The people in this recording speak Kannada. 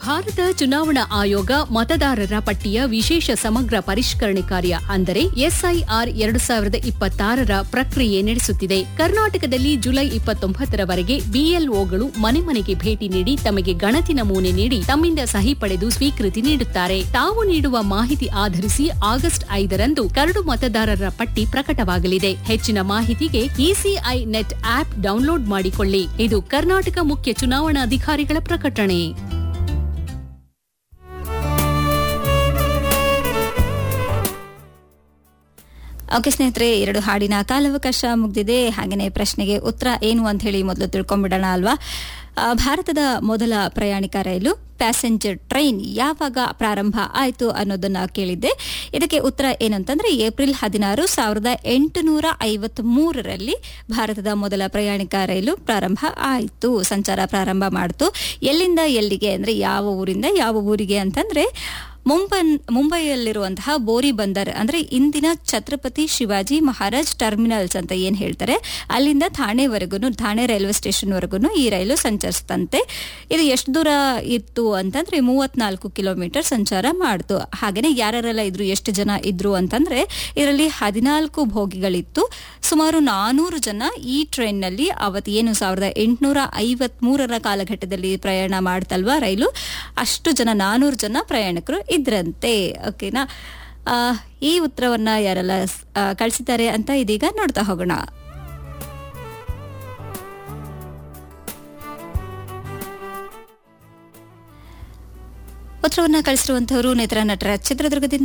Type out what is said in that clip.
ಭಾರತ ಚುನಾವಣಾ ಆಯೋಗ ಮತದಾರರ ಪಟ್ಟಿಯ ವಿಶೇಷ ಸಮಗ್ರ ಪರಿಷ್ಕರಣೆ ಕಾರ್ಯ ಅಂದರೆ ಎಸ್ಐಆರ್ ಎರಡು ಸಾವಿರದ ಇಪ್ಪತ್ತಾರರ ಪ್ರಕ್ರಿಯೆ ನಡೆಸುತ್ತಿದೆ ಕರ್ನಾಟಕದಲ್ಲಿ ಜುಲೈ ಇಪ್ಪತ್ತೊಂಬತ್ತರವರೆಗೆ ಬಿಎಲ್ಒಗಳು ಮನೆ ಮನೆಗೆ ಭೇಟಿ ನೀಡಿ ತಮಗೆ ಗಣತಿ ನಮೂನೆ ನೀಡಿ ತಮ್ಮಿಂದ ಸಹಿ ಪಡೆದು ಸ್ವೀಕೃತಿ ನೀಡುತ್ತಾರೆ ತಾವು ನೀಡುವ ಮಾಹಿತಿ ಆಧರಿಸಿ ಆಗಸ್ಟ್ ಐದರಂದು ಕರಡು ಮತದಾರರ ಪಟ್ಟಿ ಪ್ರಕಟವಾಗಲಿದೆ ಹೆಚ್ಚಿನ ಮಾಹಿತಿಗೆ ಇಸಿಐ ನೆಟ್ ಆಪ್ ಡೌನ್ಲೋಡ್ ಮಾಡಿಕೊಳ್ಳಿ ಇದು ಕರ್ನಾಟಕ ಮುಖ್ಯ ಚುನಾವಣಾಧಿಕಾರಿಗಳ ಪ್ರಕಟಣೆ ಓಕೆ ಸ್ನೇಹಿತರೆ ಎರಡು ಹಾಡಿನ ಕಾಲಾವಕಾಶ ಮುಗ್ದಿದೆ ಹಾಗೆಯೇ ಪ್ರಶ್ನೆಗೆ ಉತ್ತರ ಏನು ಅಂತ ಹೇಳಿ ಮೊದಲು ತಿಳ್ಕೊಂಡ್ಬಿಡೋಣ ಅಲ್ವಾ ಆ, ಭಾರತದ ಮೊದಲ ಪ್ರಯಾಣಿಕ ರೈಲು ಪ್ಯಾಸೆಂಜರ್ ಟ್ರೈನ್ ಯಾವಾಗ ಪ್ರಾರಂಭ ಆಯಿತು ಅನ್ನೋದನ್ನ ಕೇಳಿದ್ದೆ ಇದಕ್ಕೆ ಉತ್ತರ ಏನಂತಂದ್ರೆ ಏಪ್ರಿಲ್ ಹದಿನಾರು ಸಾವಿರದ ಎಂಟುನೂರ ಐವತ್ತ್ ಮೂರರಲ್ಲಿ ಭಾರತದ ಮೊದಲ ಪ್ರಯಾಣಿಕ ರೈಲು ಪ್ರಾರಂಭ ಆಯಿತು ಸಂಚಾರ ಪ್ರಾರಂಭ ಮಾಡಿತು ಎಲ್ಲಿಂದ ಎಲ್ಲಿಗೆ ಅಂದ್ರೆ ಯಾವ ಊರಿಂದ ಯಾವ ಊರಿಗೆ ಅಂತಂದ್ರೆ ಮುಂಬನ್ ಮುಂಬೈಯಲ್ಲಿರುವಂತಹ ಬೋರಿ ಬಂದರ್ ಅಂದ್ರೆ ಇಂದಿನ ಛತ್ರಪತಿ ಶಿವಾಜಿ ಮಹಾರಾಜ್ ಟರ್ಮಿನಲ್ಸ್ ಅಂತ ಏನ್ ಹೇಳ್ತಾರೆ ಅಲ್ಲಿಂದ ಥಾಣೆವರೆಗೂ ಥಾಣೆ ರೈಲ್ವೆ ಸ್ಟೇಷನ್ ವರೆಗೂ ಈ ರೈಲು ಸಂಚರಿಸ್ತಂತೆ ಇದು ಎಷ್ಟು ದೂರ ಇತ್ತು ಅಂತಂದ್ರೆ ಮೂವತ್ನಾಲ್ಕು ಕಿಲೋಮೀಟರ್ ಸಂಚಾರ ಮಾಡ್ತು ಹಾಗೇನೆ ಯಾರ್ಯಾರೆಲ್ಲ ಇದ್ರು ಎಷ್ಟು ಜನ ಇದ್ರು ಅಂತಂದ್ರೆ ಇದರಲ್ಲಿ ಹದಿನಾಲ್ಕು ಬೋಗಿಗಳಿತ್ತು ಸುಮಾರು ನಾನೂರು ಜನ ಈ ಟ್ರೈನ್ ನಲ್ಲಿ ಅವತ್ತು ಏನು ಸಾವಿರದ ಎಂಟುನೂರ ಐವತ್ ಮೂರರ ಕಾಲಘಟ್ಟದಲ್ಲಿ ಪ್ರಯಾಣ ಮಾಡ್ತಲ್ವಾ ರೈಲು ಅಷ್ಟು ಜನ ನಾನೂರು ಜನ ಪ್ರಯಾಣಿಕರು ಇದ್ರಂತೆ ಓಕೆನಾ ಆ, ಈ ಉತ್ತರವನ್ನ ಯಾರೆಲ್ಲ ಆ, ಕಳಿಸಿದ್ದಾರೆ ಅಂತ ಇದೀಗ ನೋಡ್ತಾ ಹೋಗೋಣ ಉತ್ತರವನ್ನ ಕಳಿಸಿರುವಂತವರು ನೇತ್ರ ನಟರ ಚಿತ್ರದುರ್ಗದಿಂದ